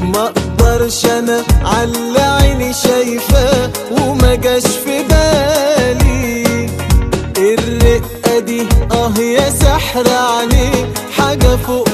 ما اقدرش انا على عيني شايفاه وما جاش في بالي الرقة دي اه يا سحر عليه حاجة فوق